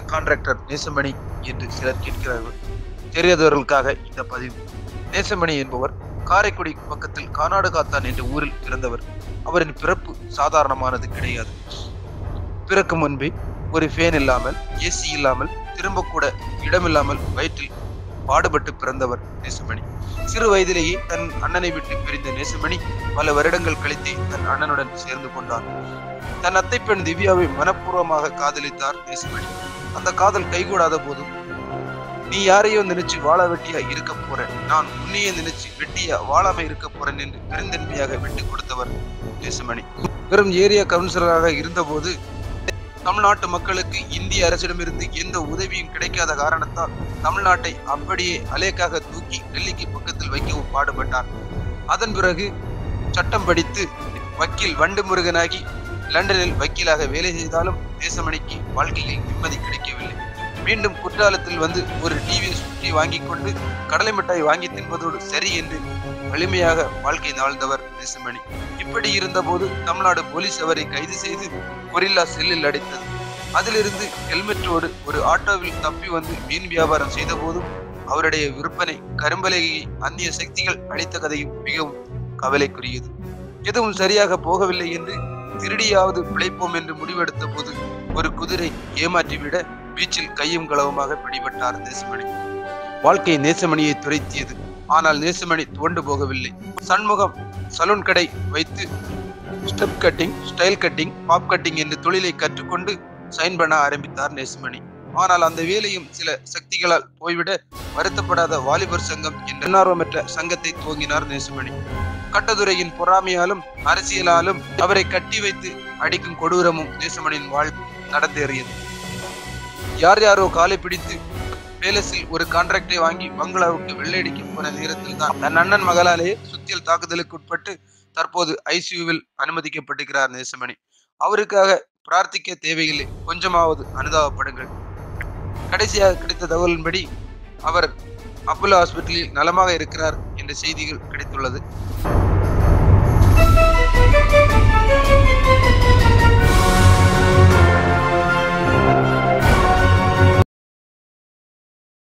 contractor Nesamani என்று சிலர் கேட்கிறார்கள் தெரியாதவர்களுக்காக இந்த பதிவு நேசமணி என்பவர் காரைக்குடி பக்கத்தில் கானாடு காத்தான் என்ற ஊரில் பிறந்தவர் அவரின் பிறப்பு சாதாரணமானது கிடையாது பிறக்கும் முன்பே ஒரு ஃபேன் இல்லாமல் ஏசி இல்லாமல் திரும்ப கூட இடமில்லாமல் வயிற்றில் பாடுபட்டு பிறந்தவர் நேசமணி சிறு வயதிலேயே தன் அண்ணனை விட்டு பிரிந்த நேசமணி பல வருடங்கள் கழித்து தன் அண்ணனுடன் சேர்ந்து கொண்டார் தன் அத்தை பெண் திவ்யாவை மனப்பூர்வமாக காதலித்தார் நேசமணி அந்த காதல் கைகூடாத போதும் நீ யாரையோ நினைச்சு வாழ வெட்டியா இருக்க போறேன் நான் உன்னையே நினைச்சு வெட்டியா வாழாம இருக்க போறேன் என்று பெருந்தன்மையாக விட்டு கொடுத்தவர் நேசமணி வெறும் ஏரியா கவுன்சிலராக இருந்தபோது தமிழ்நாட்டு மக்களுக்கு இந்திய அரசிடமிருந்து எந்த உதவியும் கிடைக்காத காரணத்தால் தமிழ்நாட்டை அப்படியே அலேக்காக தூக்கி டெல்லிக்கு பக்கத்தில் வைக்கவும் பாடுபட்டார் அதன் பிறகு சட்டம் படித்து வக்கீல் வண்டு முருகனாகி லண்டனில் வக்கீலாக வேலை செய்தாலும் தேசமணிக்கு வாழ்க்கையில் நிம்மதி கிடைக்கவில்லை மீண்டும் குற்றாலத்தில் வந்து ஒரு டிவிஎஸ் சுற்றி வாங்கி கொண்டு கடலை மிட்டாய் வாங்கி தின்பதோடு சரி என்று வலிமையாக வாழ்க்கை வாழ்ந்தவர் தேசமணி இப்படி இருந்தபோது தமிழ்நாடு போலீஸ் அவரை கைது செய்து கொரில்லா செல்லில் அடைத்தது அதிலிருந்து ஹெல்மெட்டோடு ஒரு ஆட்டோவில் தப்பி வந்து மீன் வியாபாரம் செய்த போதும் அவருடைய விற்பனை கரும்பலகையை அந்நிய சக்திகள் அளித்த கதையும் மிகவும் கவலைக்குரியது எதுவும் சரியாக போகவில்லை என்று திருடியாவது பிழைப்போம் என்று முடிவெடுத்த போது ஒரு குதிரை ஏமாற்றிவிட பீச்சில் கையும் களவுமாக பிடிபட்டார் நேசமணி வாழ்க்கை நேசமணியை துரைத்தியது ஆனால் நேசமணி துவண்டு போகவில்லை சண்முகம் சலூன் கடை வைத்து step cutting style cutting bob cutting என்ற தொழிலை கற்றுக்கொண்டு சைன் பண்ண ஆரம்பித்தார் நேசமணி ஆனால் அந்த வேலையும் சில சக்திகளால் போய்விட வருத்தப்படாத வாலிபர் சங்கம் என்ற தன்னார்வமற்ற சங்கத்தை துவங்கினார் நேசமணி கட்டதுரையின் பொறாமையாலும் அரசியலாலும் அவரை கட்டி வைத்து அடிக்கும் கொடூரமும் நேசமணியின் வாழ் நடந்தேறியது யார் யாரோ காலை பிடித்து பேலஸில் ஒரு கான்ட்ராக்டை வாங்கி பங்களாவுக்கு வெள்ளையடிக்க போன நேரத்தில் தான் தன் அண்ணன் மகளாலேயே சுத்தியல் தாக்குதலுக்கு உட்பட்டு தற்போது ஐசியூவில் அனுமதிக்கப்பட்டிருக்கிறார் நேசமணி அவருக்காக பிரார்த்திக்க தேவையில்லை கொஞ்சமாவது அனுதாபப்படுங்கள் கடைசியாக கிடைத்த தகவலின்படி அவர் அப்போலோ ஹாஸ்பிட்டலில் நலமாக இருக்கிறார் என்ற செய்திகள் கிடைத்துள்ளது